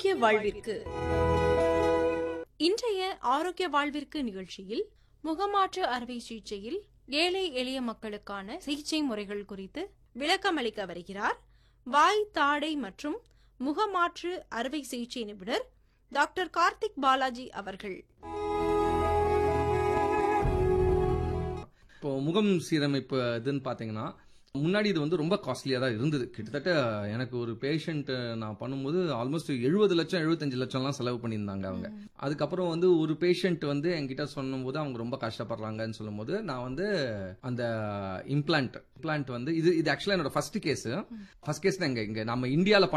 ஆரோக்கிய வாழ்விற்கு இன்றைய ஆரோக்கிய வாழ்விற்கு நிகழ்ச்சியில் முகமாற்று அறுவை சிகிச்சையில் ஏழை எளிய மக்களுக்கான சிகிச்சை முறைகள் குறித்து விளக்கமளிக்க வருகிறார் வாய் தாடை மற்றும் முகமாற்று அறுவை சிகிச்சை நிபுணர் டாக்டர் கார்த்திக் பாலாஜி அவர்கள் இப்போ முகம் சீரமைப்பு இதுன்னு பார்த்தீங்கன்னா முன்னாடி இது வந்து ரொம்ப காஸ்ட்லியாக தான் இருந்தது கிட்டத்தட்ட எனக்கு ஒரு பேஷண்ட் நான் பண்ணும்போது ஆல்மோஸ்ட் எழுபது லட்சம் எழுபத்தஞ்சு லட்சம்லாம் செலவு பண்ணியிருந்தாங்க அவங்க அதுக்கப்புறம் வந்து ஒரு பேஷண்ட் வந்து என்கிட்ட சொன்னும்போது அவங்க ரொம்ப கஷ்டப்படுறாங்கன்னு சொல்லும்போது நான் வந்து அந்த இம்ப்ளான்ட் இம்ப்ளான்ட் வந்து இது இது ஆக்சுவலாக என்னோட ஃபர்ஸ்ட் கேஸ் ஃபர்ஸ்ட் கேஸ் தான் இங்க இங்க நம்ம இந்தியாவில்